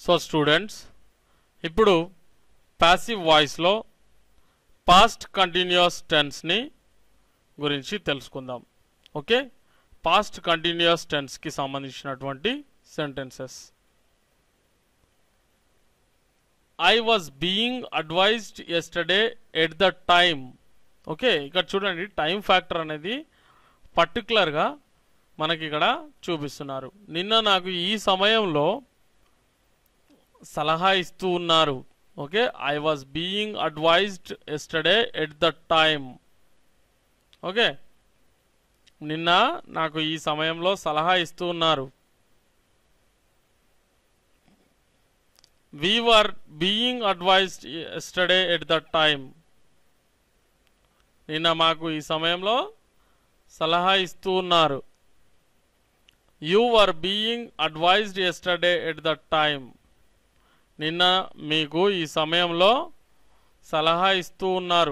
so students ఇప్పుడు passive వాయిస్లో past continuous టెన్స్ని గురించి తెలుసుకుందాం ఓకే పాస్ట్ కంటిన్యూస్ టెన్స్కి సంబంధించినటువంటి sentences I was being advised yesterday at the time okay ఇక్కడ చూడండి టైం ఫ్యాక్టర్ అనేది పర్టికులర్గా మనకి ఇక్కడ చూపిస్తున్నారు నిన్న నాకు ఈ సమయంలో సలహా ఇస్తూ ఉన్నారు okay I was being advised yesterday at the time okay నిన్న నాకు ఈ సమయంలో సలహా ఇస్తూ ఉన్నారు we were being advised yesterday at the time నిన్న మాకు ఈ సమయంలో సలహా ఇస్తూ ఉన్నారు you were being advised yesterday at the time నిన్న మీకు ఈ సమయంలో సలహా ఇస్తూ ఉన్నారు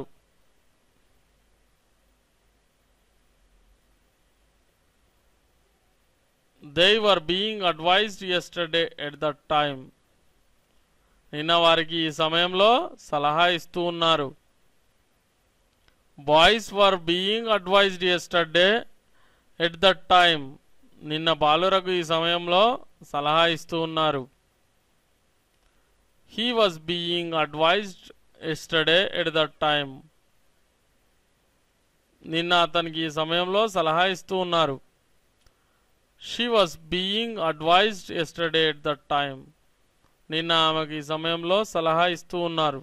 they were being advised yesterday at the time నిన్న వారికి ఈ సమయంలో సలహా ఇస్తూ ఉన్నారు boys were being advised yesterday at the time నిన్న బాలురకు ఈ సమయంలో సలహా ఇస్తూ ఉన్నారు he was being advised yesterday at the time నిన్న అతనికి ఈ సమయంలో సలహా ఇస్తూ ఉన్నారు she was being advised yesterday at the time నిన్న ఆమెకు ఈ సమయంలో సలహా ఇస్తూ ఉన్నారు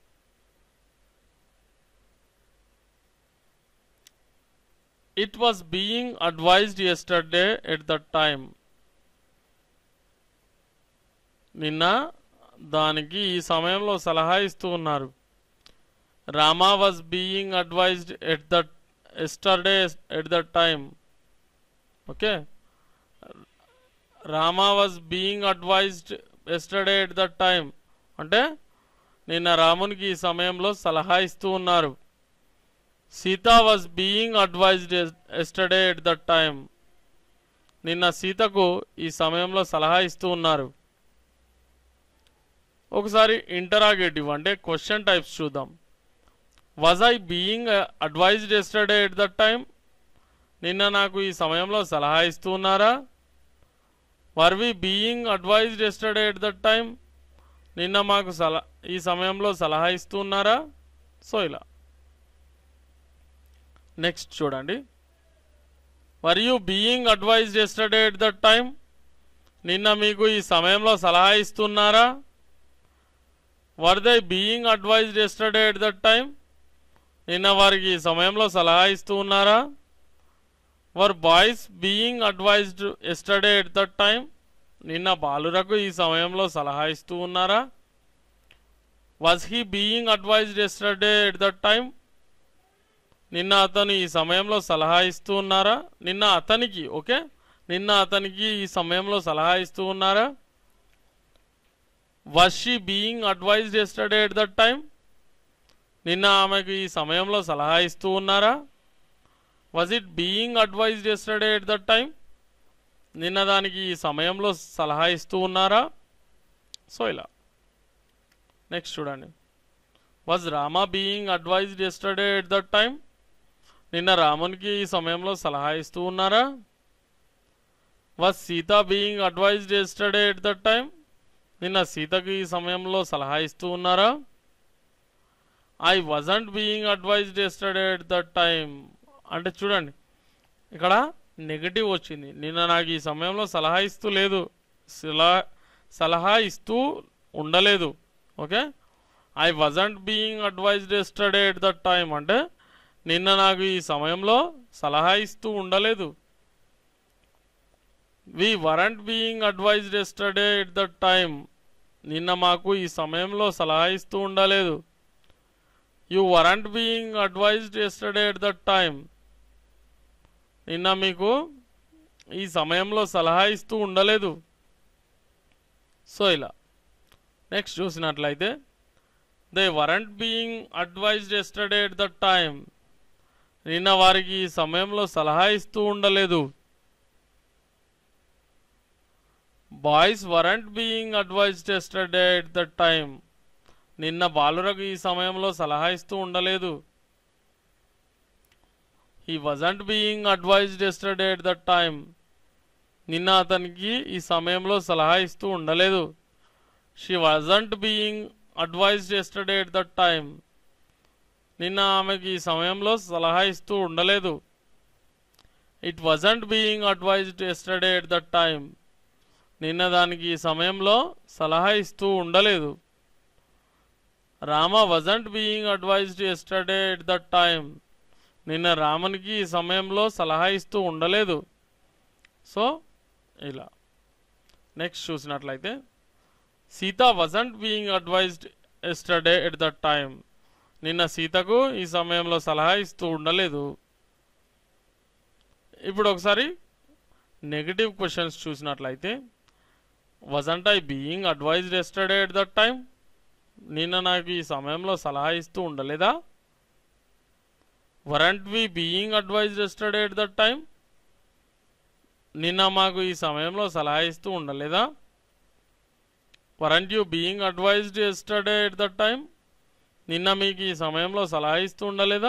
it was being advised yesterday at the time నిన్న దానికి ఈ సమయంలో సలహా ఇస్తూ ఉన్నారు Rama was being advised at the yesterday at the time okay Rama was being advised yesterday at the time అంటే నిన్న రామునికి ఈ సమయంలో సలహా ఇస్తూ ఉన్నారు Sita was being advised yesterday at the time నిన్న సీతకు ఈ సమయంలో సలహా ఇస్తూ ఉన్నారు ఒకసారి ఇంటరాగేటివ్ అంటే క్వశ్చన్ టైప్స్ చూద్దాం was I being advised yesterday at the time నిన్న నాకు ఈ సమయంలో సలహా ఇస్తూ ఉన్నారా were we being advised yesterday at the time నిన్న మాకు సలహా ఈ సమయంలో సలహా ఇస్తూ ఉన్నారా సో ఇలా నెక్స్ట్ చూడండి were you being advised yesterday at the time నిన్న మీకు ఈ సమయంలో సలహా ఇస్తున్నారా were they being advised yesterday at the time నిన్న వారికి ఈ సమయంలో సలహా ఇస్తూ ఉన్నారా were boys being advised yesterday at the time నిన్న బాలురకు ఈ సమయంలో సలహా ఇస్తూ ఉన్నారా was he being advised yesterday at the time నిన్న అతను ఈ సమయంలో సలహా ఇస్తూ ఉన్నారా నిన్న అతనికి ఓకే నిన్న అతనికి ఈ సమయంలో సలహా ఇస్తూ ఉన్నారా was she being advised yesterday at the time నిన్న ఆమెకు ఈ సమయంలో సలహా ఇస్తూ ఉన్నారా was it being advised yesterday at the time నిన్న దానికి ఈ సమయంలో సలహా ఇస్తూ ఉన్నారా సో ఇలా నెక్స్ట్ చూడండి was Rama being advised yesterday at the time నిన్న రామునికి ఈ సమయంలో సలహా ఇస్తూ ఉన్నారా was Sita being advised yesterday at the time నిన్న సీతకు ఈ సమయంలో సలహా ఇస్తూ ఉన్నారా I wasn't being advised yesterday at the time అంటే చూడండి ఇక్కడ నెగటివ్ వచ్చింది నిన్న నాకు ఈ సమయంలో సలహా ఇస్తూ లేదు సలహా సలహా ఇస్తూ ఉండలేదు okay I wasn't being advised yesterday at the time అంటే నిన్న నాకు ఈ సమయంలో సలహా ఇస్తూ ఉండలేదు we weren't being advised yesterday at the time నిన్న మాకు ఈ సమయంలో సలహా ఇస్తూ ఉండలేదు you weren't being advised yesterday at the time నిన్న మీకు ఈ సమయంలో సలహా ఇస్తూ ఉండలేదు సో ఇలా నెక్స్ట్ చూసినట్లయితే they weren't being advised yesterday at the time నిన్న వారికి ఈ సమయంలో సలహా ఇస్తూ ఉండలేదు boys weren't being advised yesterday at the time నిన్న బాలురకు ఈ సమయంలో సలహా ఇస్తూ ఉండలేదు he wasn't being advised yesterday at the time నిన్న అతనికి ఈ సమయంలో సలహా ఇస్తూ ఉండలేదు she wasn't being advised yesterday at the time నిన్న ఆమెకి ఈ సమయంలో సలహా ఇస్తూ ఉండలేదు it wasn't being advised yesterday at the time నిన్న దానికి ఈ సమయంలో సలహా ఇస్తూ ఉండలేదు Rama wasn't being advised yesterday at the time నిన్న రామునికి ఈ సమయంలో సలహా ఇస్తూ ఉండలేదు సో ఇలా నెక్స్ట్ చూసినట్లయితే Sita wasn't being advised yesterday at the time నిన్న సీతకు ఈ సమయంలో సలహా ఇస్తూ ఉండలేదు ఇప్పుడు ఒకసారి నెగటివ్ క్వశ్చన్స్ చూసినట్లయితే wasn't I being advised yesterday at that time నిన్న నాకు ఈ సమయంలో సలహా ఇస్తూ ఉండలేదా weren't we being advised yesterday at that time నిన్న మాకు ఈ సమయంలో సలహా ఇస్తూ ఉండలేదా weren't you being advised yesterday at that time నిన్న మీకు ఈ సమయంలో సలహా ఇస్తూ ఉండలేదా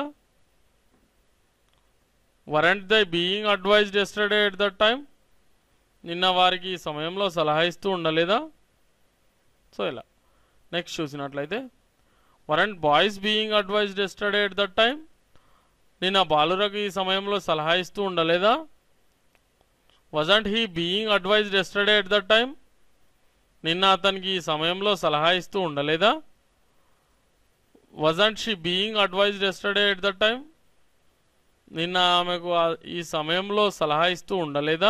వరంట్ దై being advised yesterday at that time నిన్న వారికి ఈ సమయంలో సలహా ఇస్తూ ఉండలేదా సో ఇలా నెక్స్ట్ చూసినట్లయితే weren't boys being advised yesterday at that time నిన్న బాలురకు ఈ సమయంలో సలహా ఇస్తూ ఉండలేదా wasn't he being advised yesterday at that time నిన్న అతనికి ఈ సమయంలో సలహా ఇస్తూ ఉండలేదా wasn't she being advised yesterday at that time నిన్న ఆమెకు ఆ- ఈ సమయంలో సలహా ఇస్తూ ఉండలేదా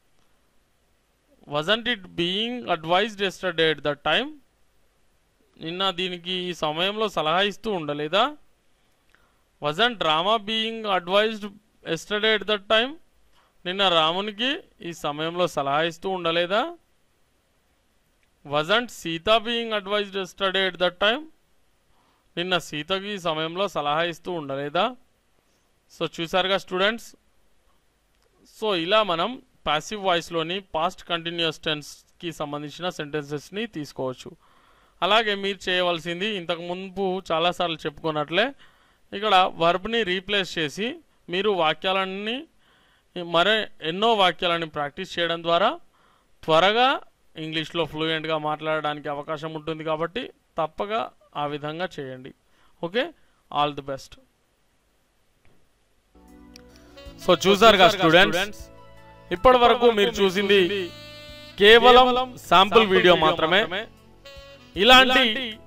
wasn't it being advised yesterday at that time నిన్న దీనికి ఈ సమయంలో సలహా ఇస్తూ ఉండలేదా wasn't Rama being advised yesterday at that time నిన్న రామునికి ఈ సమయంలో సలహా ఇస్తూ ఉండలేదా wasn't Sita being advised yesterday at that time నిన్న సీతకి ఈ సమయంలో సలహా ఇస్తూ ఉండలేదా సో చూసారుగా స్టూడెంట్స్ సో ఇలా మనం పాసివ్ వాయిస్లోని పాస్ట్ కంటిన్యూస్ టెన్స్కి సంబంధించిన సెంటెన్సెస్ని తీసుకోవచ్చు అలాగే మీరు చేయవలసింది ఇంతకు ముందు చాలాసార్లు చెప్పుకున్నట్లే ఇక్కడ వర్బ్ని రీప్లేస్ చేసి మీరు వాక్యాలన్నీ మరే ఎన్నో వాక్యాలని ప్రాక్టీస్ చేయడం ద్వారా త్వరగా ఇంగ్లీష్లో ఫ్లూయెంట్గా మాట్లాడడానికి అవకాశం ఉంటుంది కాబట్టి తప్పక ఆ విధంగా చేయండి okay all the best so చూసారుగా స్టూడెంట్స్ ఇప్పటి వరకు మీరు చూసింది కేవలం శాంపుల్ వీడియో మాత్రమే ఇలాంటి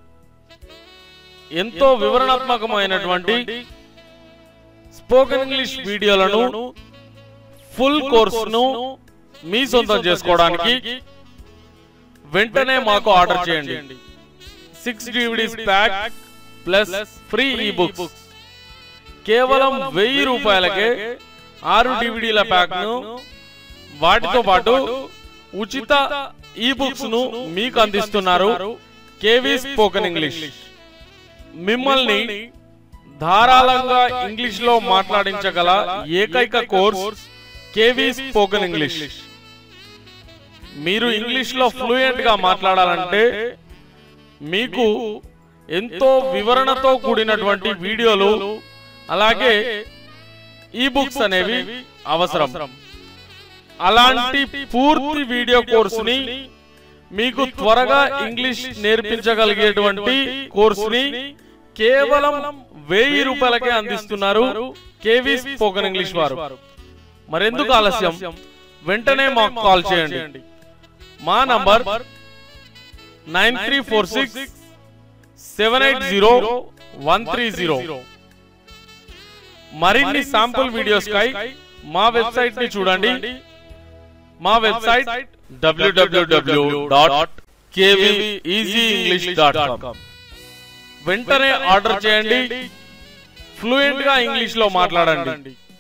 ఎంతో వివరణాత్మకమైనటువంటి స్పోకెన్ ఇంగ్లీష్ వీడియోలను ఫుల్ కోర్సును మీ సొంతం చేసుకోవడానికి వెంటనే మాకు ఆర్డర్ చేయండి six DVDs pack plus free e books కేవలం వెయ్యి రూపాయలకే ఆరు డివిడీల ప్యాక్ ను వాటితో పాటు ఉచిత ఈ బుక్స్ ను మీకు అందిస్తున్నారు కేవీ స్పోకెన్ ఇంగ్లీష్ మిమ్మల్ని ధారాళంగా ఇంగ్లీష్ లో మాట్లాడించగల ఏకైక కోర్స్ కేవీ స్పోకెన్ ఇంగ్లీష్ మీరు ఇంగ్లీష్ లో ఫ్లూయెంట్ గా మాట్లాడాలంటే మీకు ఎంతో వివరణతో కూడినటువంటి వీడియోలు అలాగే ఈ బుక్స్ అనేవి అవసరం అలాంటి పూర్తి వీడియో కోర్సుని మీకు త్వరగా ఇంగ్లీష్ నేర్పించగలిగేటువంటి కోర్సుని కేవలం వెయ్యి రూపాయలకే అందిస్తున్నారు కేవీ స్పోకెన్ ఇంగ్లీష్ వారు మరెందుకు ఆలస్యం వెంటనే మాకు కాల్ చేయండి మా number nine three four six seven eight zero one three zero మరిన్ని శాంపుల్ వీడియోస్ కై మా వెబ్సైట్ ని చూడండి మా website W W W dot English dot com వెంటనే ఆర్డర్ చేయండి ఫ్లూయెంట్ గా ఇంగ్లీష్ లో మాట్లాడండి